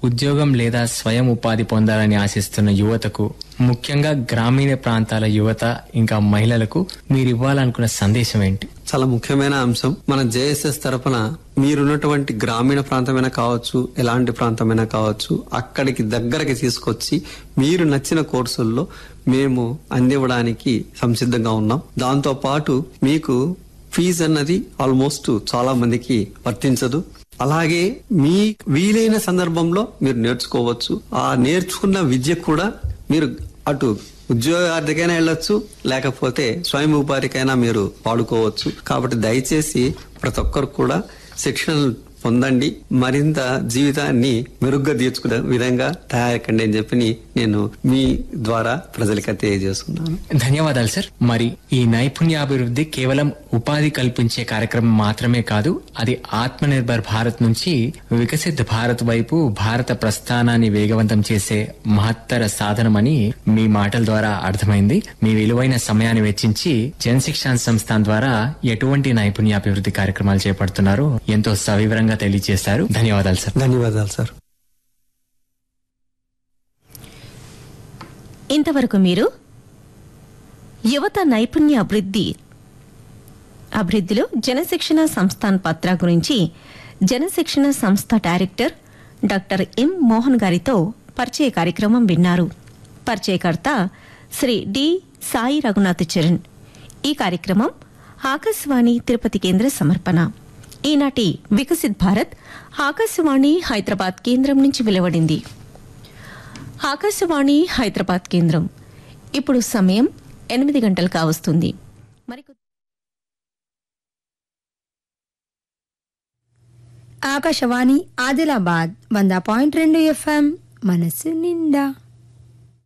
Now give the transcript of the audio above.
ఉద్యోగం లేదా స్వయం ఉపాధి పొందాలని ఆశిస్తున్న యువతకు ముఖ్యంగా గ్రామీణ ప్రాంతాల యువత ఇంకా మహిళలకు మీరు ఇవ్వాలనుకున్న సందేశం ఏంటి చాలా ముఖ్యమైన అంశం మన జేఎస్ఎస్ తరపున మీరున్నటువంటి గ్రామీణ ప్రాంతమైనా కావచ్చు ఎలాంటి ప్రాంతమైనా కావచ్చు అక్కడికి దగ్గరకి తీసుకొచ్చి మీరు నచ్చిన కోర్సుల్లో మేము అందివ్వడానికి సంసిద్ధంగా ఉన్నాం దాంతో పాటు మీకు ఫీజు అన్నది ఆల్మోస్ట్ చాలా మందికి వర్తించదు అలాగే మీ వీలైన సందర్భంలో మీరు నేర్చుకోవచ్చు ఆ నేర్చుకున్న విద్య కూడా మీరు అటు ఉద్యోగార్థికైనా వెళ్ళొచ్చు లేకపోతే స్వయం ఉపాధికైనా మీరు వాడుకోవచ్చు కాబట్టి దయచేసి ప్రతి ఒక్కరు కూడా శిక్షణ పొందండి మరింత జీవితాన్ని మెరుగ్గా తీర్చుకునే విధంగా తయారకండి అని చెప్పి నేను మీ ద్వారా ప్రజలకి తెలియజేస్తున్నాను ధన్యవాదాలు సార్ మరి ఈ నైపుణ్యాభివృద్ధి కేవలం ఉపాధి కల్పించే కార్యక్రమం మాత్రమే కాదు అది ఆత్మ నిర్భర్ భారత్ నుంచి వికసిత్ భారత్ వైపు భారత ప్రస్థానాన్ని వేగవంతం చేసే మహత్తర సాధనమని మీ మాటల ద్వారా అర్థమైంది మీ విలువైన సమయాన్ని వెచ్చించి జనశిక్షణ సంస్థాన్ ద్వారా ఎటువంటి నైపుణ్యాభివృద్ధి కార్యక్రమాలు చేపడుతున్నారో ఎంతో సవివరంగా తెలియజేశారు ధన్యవాదాలు సార్ ధన్యవాదాలు సార్ ఇంతవరకు మీరు యువత నైపుణ్య అభివృద్ధి అభివృద్ధిలో జనశిక్షణ సంస్థాన్ పత్ర గురించి జనశిక్షణ సంస్థ డైరెక్టర్ డాక్టర్ ఎం మోహన్ గారితో పరిచయ కార్యక్రమం విన్నారు పరిచయకర్త శ్రీ డి సాయి రఘునాథ్ చరణ్ ఈ కార్యక్రమం ఆకాశవాణి తిరుపతి కేంద్ర సమర్పణ ఈనాటి వికసిత్ భారత్ ఆకాశవాణి హైదరాబాద్ కేంద్రం నుంచి వెలువడింది ఆకాశవాణి హైదరాబాద్ కేంద్రం ఇప్పుడు సమయం ఎనిమిది గంటలు కావస్తుంది మరికొద్ది ఆకాశవాణి ఆదిలాబాద్ వంద పాయింట్ రెండు ఎఫ్ఎం మనసు నిండా